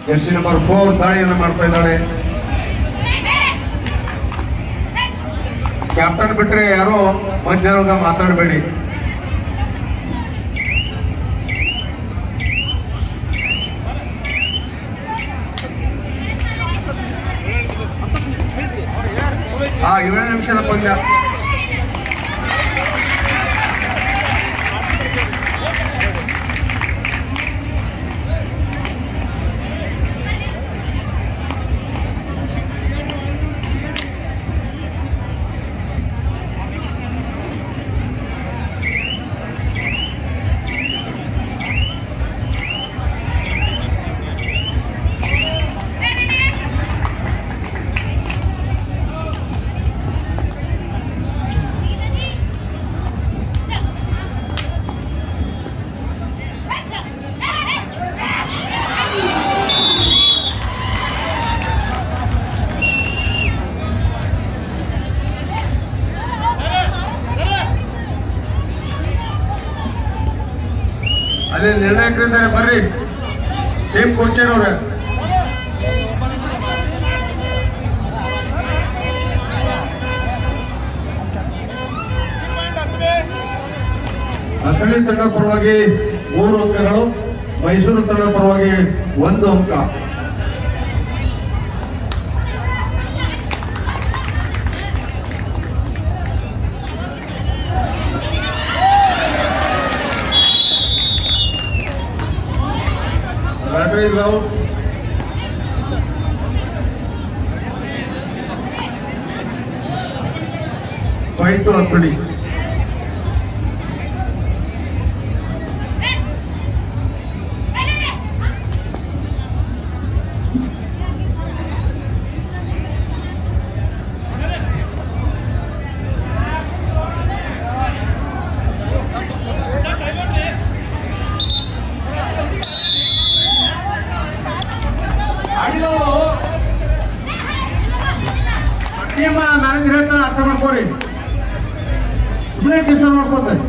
Jersey number four ದಾಳಿಯನ್ನು ಮಾಡ್ತಾ ಇದ್ದಾಳೆ ಕ್ಯಾಪ್ಟನ್ ಬಿಟ್ರೆ ಯಾರೋ ಮಧ್ಯಾಹ್ನ ಮಾತಾಡಬೇಡಿ ಹಾ ಏಳನೇ ನಿಮಿಷದ ಪಂದ್ಯ ಅದೇ ನಿರ್ಣಾಯಕರಿದ್ದಾರೆ ಬರ್ರಿ ಟೀಮ್ ಕೋಚರ್ ಅಸಲಿ ತಂಡ ಪರವಾಗಿ ಮೂರು ಅಂಕಗಳು ಮೈಸೂರು ತಂಡ ಪರವಾಗಿ ಒಂದು ಅಂಕ Battery is out. Point to Anthony. Team manager ಹೇಳ್ತಾನೆ ಅರ್ಥ ಮಾಡ್ಕೊರಿ ಸುಮ್ಮನೆ ಕೆಲಸ ಮಾಡ್ಕೊತಾರೆ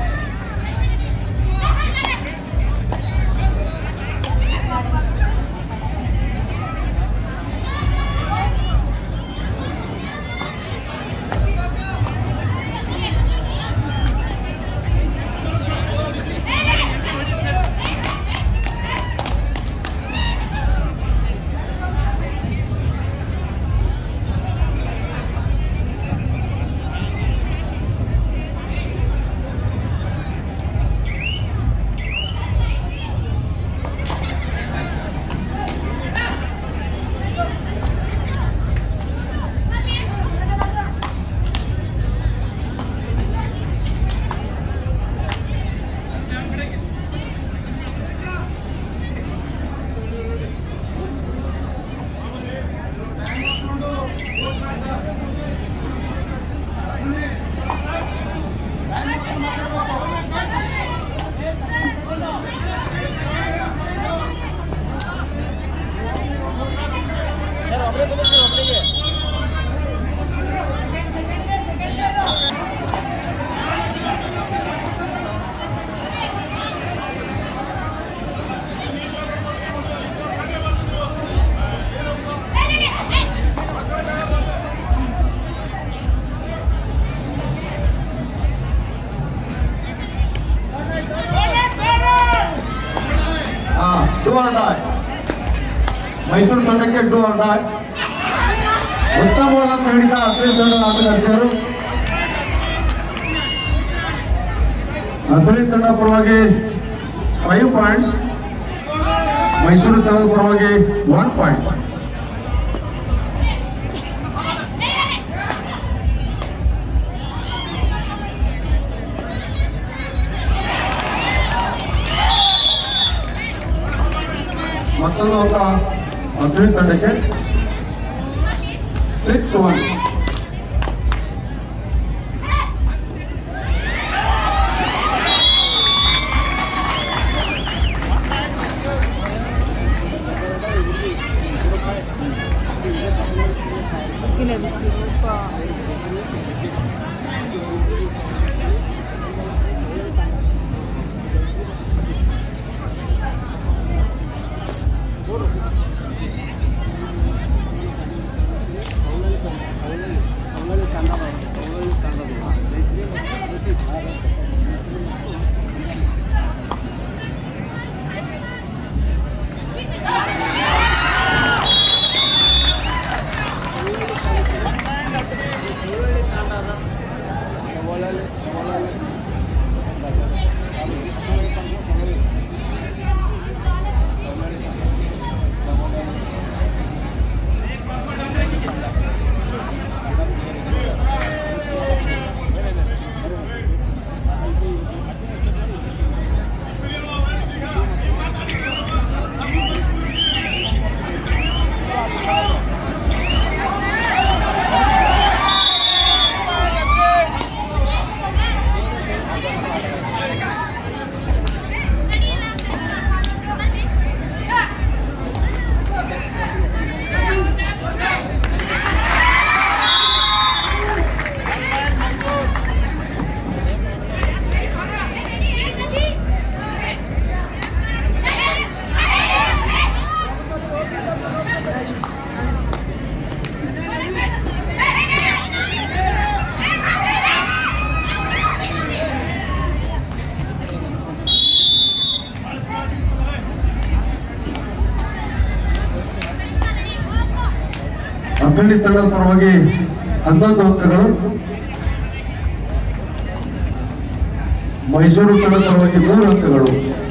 ಹಾ ಟೂ ಆರ್ ಡಾಯ್ ಮೈಸೂರು ತಂಡಕ್ಕೆ ಟೂ ಆರ್ ಡಾಯ್ ಉತ್ತಮವಾದ ಹೇಳಿದ ಅಥ್ಲೀಟ್ ತಂಡದ ಆಟಗಾರ್ತಿಯರು ಅಥ್ಲೀಟ್ ತಂಡ ಪರವಾಗಿ ಫೈವ್ ಪಾಯಿಂಟ್ಸ್ ಮೈಸೂರು ತಂಡದ ಪರವಾಗಿ ಒನ್ ಪಾಯಿಂಟ್ ಮತ್ತೊಂದು ಅಂಕ ಅಥ್ಲೀಟ್ ತಂಡಕ್ಕೆ six one Perché l'hai visto qua? Por ಅಗ್ರಣಿ ತಂಡದ ಪರವಾಗಿ ಹನ್ನೊಂದು ಅಂಕಗಳು ಮೈಸೂರು ತಂಡದ ಪರವಾಗಿ ಮೂರು ಅಂಕಗಳು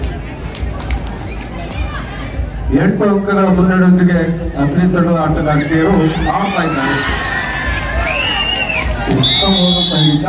ಎಂಟು ಅಂಕಗಳ ಮುನ್ನಡೆಯೊಂದಿಗೆ ಅಗ್ನಿ ತಂಡದ ಆಟಗಾರ್ತಿಯರು ಆಡ್ತಾ ಇದ್ದಾರೆ ಉತ್ತಮವಾದ ಸಂಗೀತ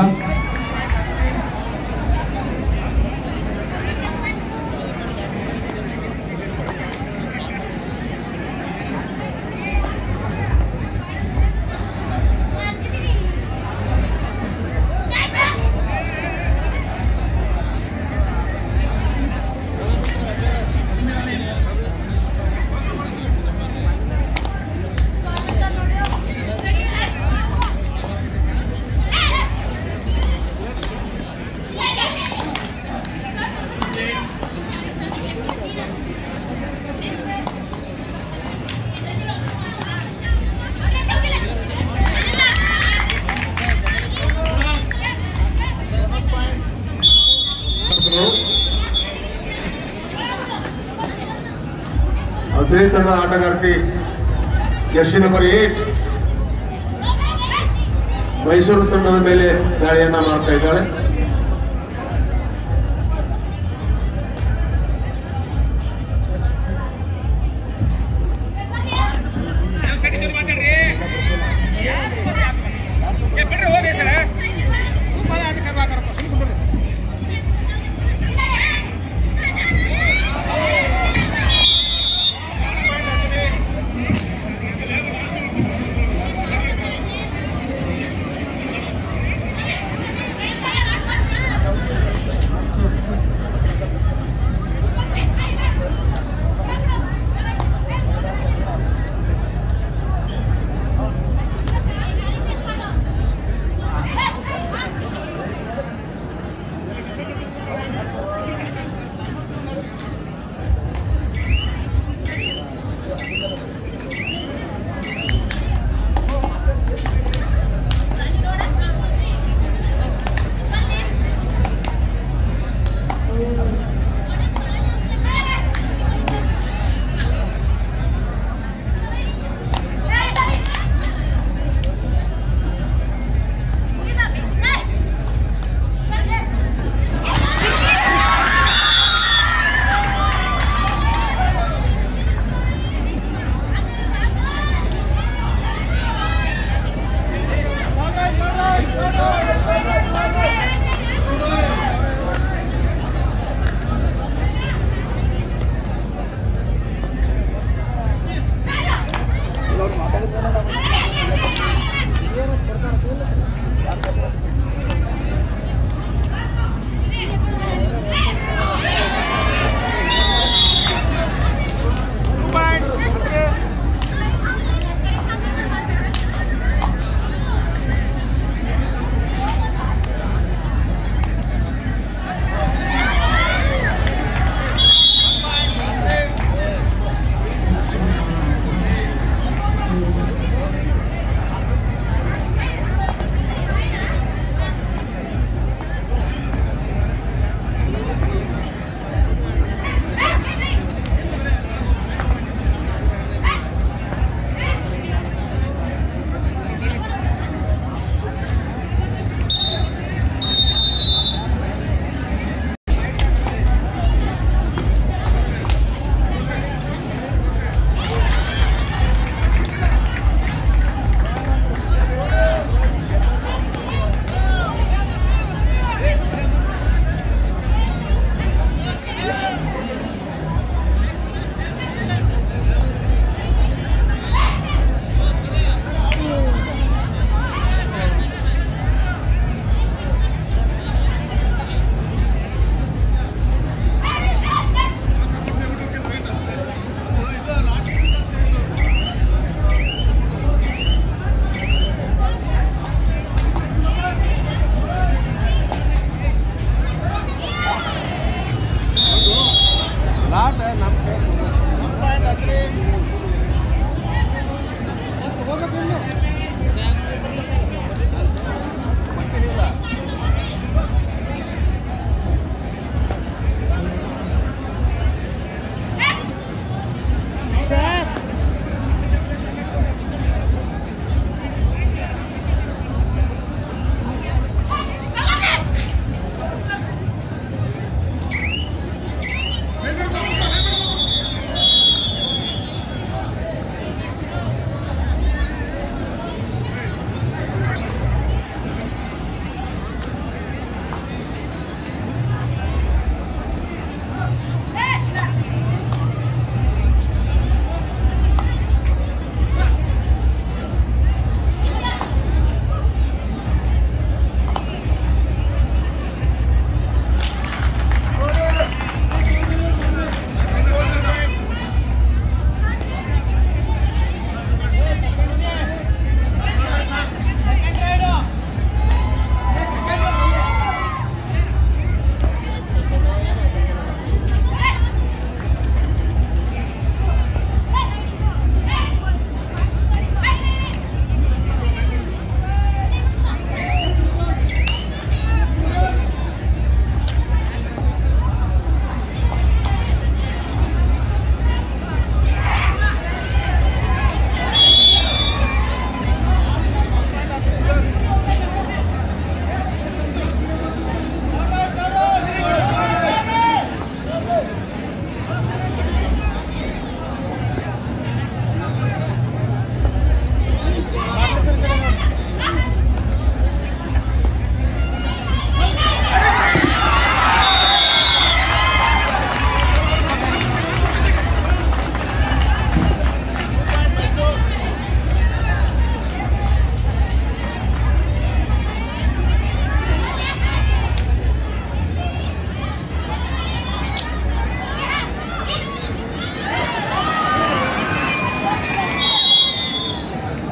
ಅದೇ ತಂಡದ ಆಟಗಾರ್ತಿ ಜರ್ಸಿ ನಂಬರ್ ಏಟ್ ಮೈಸೂರು ತಂಡದ ಮೇಲೆ ದಾಳಿಯನ್ನ ಮಾಡ್ತಾ ಇದ್ದಾಳೆ ಬಿಡ್ರಿ ಹೋಗಿ ಸರ ತುಂಬ ಆಟ ಕರ್ವಾಕರಪ್ಪ ಸುಮ್ನೆ ಬಿಡ್ರಿ Thank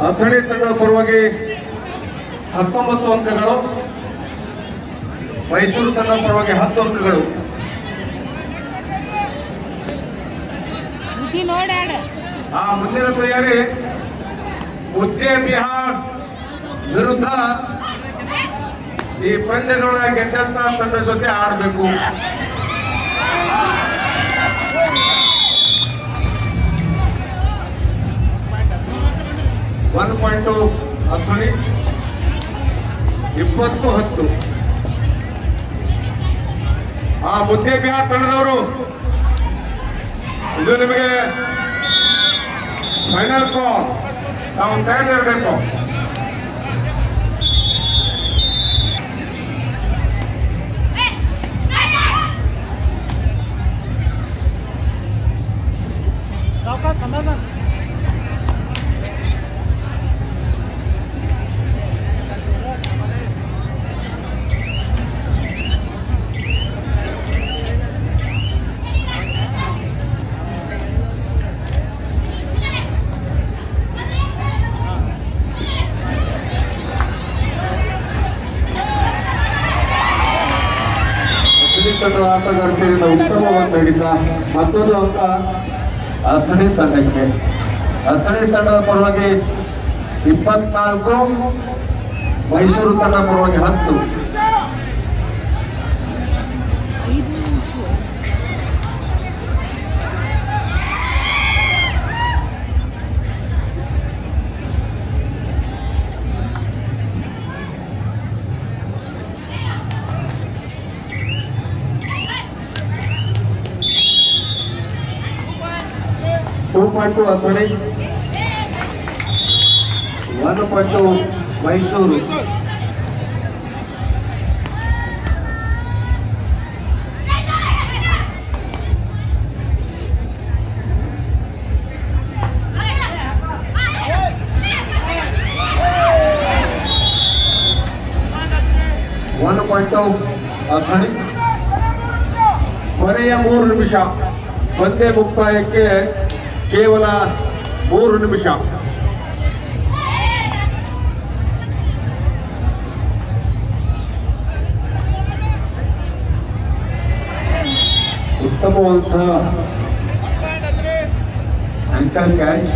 ಅಥಣಿ ತಂಡದ ಪರವಾಗಿ ಹತ್ತೊಂಬತ್ತು ಅಂಕಗಳು ಮೈಸೂರು ತಂಡದ ಪರವಾಗಿ ಹತ್ತು ಅಂಕಗಳು ಬುದ್ಧಿ ನೋಡಾಡ ಆ ಮುಂದಿನ ತಯಾರಿ ಉದ್ದೆ ಬಿಹಾರ್ ವಿರುದ್ಧ ಈ ಪಂದ್ಯಗಳ ಗೆದ್ದಂತ ತಂಡ ಜೊತೆ ಆಡಬೇಕು ಒನ್ ಪಾಯಿಂಟ್ ಹತ್ತು ಇಪ್ಪತ್ತು ಹತ್ತು ಆ ಮುದ್ದೆ ಬಿಹಾರ್ ತಂಡದವರು ಇದು ನಿಮಗೆ ಫೈನಲ್ ಕಾಲ್ ನಾವು ತಯಾರಿರಬೇಕು ಸಾವಕಾಶ ಸಮಾಧಾನ ಅಥಣಿ ತಂಡದ ಆಟಗಾರ್ತಿಯಿಂದ ಉತ್ತಮವಾಗಿ ನೀಡಿದ ಮತ್ತೊಂದು ಅಂಕ ಅಥಣಿ ತಂಡಕ್ಕೆ ಅಥಣಿ ತಂಡದ ಪರವಾಗಿ ಇಪ್ಪತ್ನಾಲ್ಕು ಮೈಸೂರು ತಂಡ ಪರವಾಗಿ ಹತ್ತು ಐದು ನಿಮಿಷ two point to Athani one point to Mysuru one point to Athani ಕೊನೆಯ ಮೂರು ನಿಮಿಷ ಪಂದ್ಯ ಮುಕ್ತಾಯಕ್ಕೆ ಕೇವಲ ಮೂರು ನಿಮಿಷ ಉತ್ತಮವಾದಂತಹ ಅಂಕಲ್ ಕ್ಯಾಚ್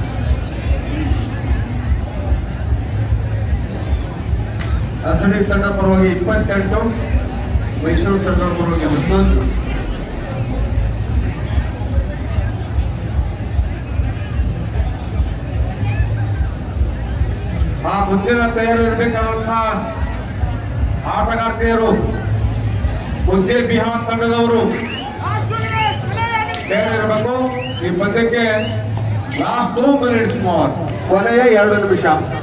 ಅಥಣಿ ತಂಡ ಪರವಾಗಿ ಇಪ್ಪತ್ತೆಂಟು ಮೈಸೂರು ತಂಡ ಪರವಾಗಿ ಹನ್ನೊಂದು ಆ ಮುಂದಿನ ತಯಾರಿ ಇರಬೇಕಾದಂತಹ ಆಟಗಾರ್ತಿಯರು ಮುದ್ದೆ ಬಿಹಾರ್ ತಂಡದವರು ತಯಾರಿರಬೇಕು ಈ ಪಂದ್ಯಕ್ಕೆ ಲಾಸ್ಟ್ ಟೂ ಮಿನಿಟ್ಸ್ ಮೋರ್ ಕೊನೆಯ ಎರಡು ನಿಮಿಷ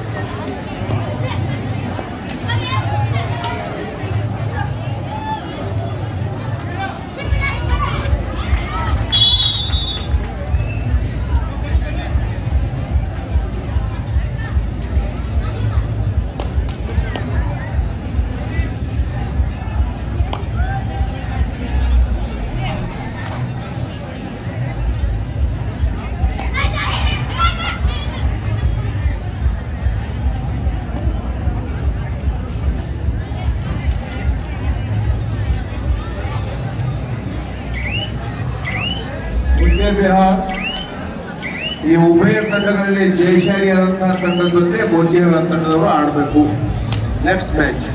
ಮುದ್ದೆ ಬಿಹಾರ್ ಈ ಉಭಯ ತಂಡಗಳಲ್ಲಿ ಜಯಶಾಲಿಯಾದಂತಹ ತಂಡದ ಜೊತೆ ಮೋದಿಯವರ ತಂಡದವರು ಆಡಬೇಕು ನೆಕ್ಸ್ಟ್ ಮ್ಯಾಚ್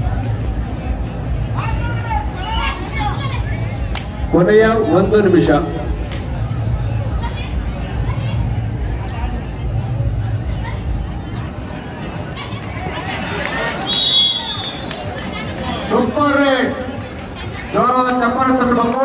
ಕೊನೆಯ ಒಂದು ನಿಮಿಷ ಸೂಪರ್ ರೇಟ್ ಜೋರಾದ ಚಪ್ಪಾಳೆ ತಟ್ಟಬೇಕು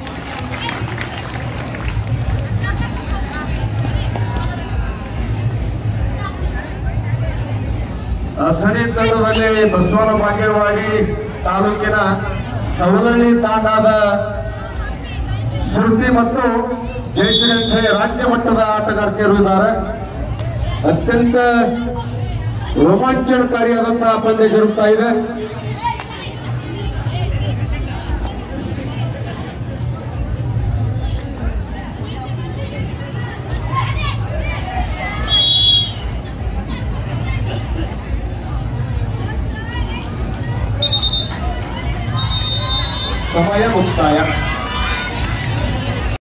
ಅಥಣಿ ತಂಡದಲ್ಲಿ ಬಸವನ ಬಾಗೇವಾಡಿ ತಾಲೂಕಿನ ಸವದಳ್ಳಿ ತಾಂಡಾದ ಶ್ರುತಿ ಮತ್ತು ಜಯಶ್ರೀ ಅಂತ ಹೇಳಿ ರಾಜ್ಯ ಮಟ್ಟದ ಆಟಗಾರ್ತಿಯರು ಇದ್ದಾರೆ ಅತ್ಯಂತ ರೋಮಾಂಚನಕಾರಿಯಾದಂತಹ ಪಂದ್ಯ ಜರುಗ್ತಾ ಇದೆ ಮುಕ್ತಾಯ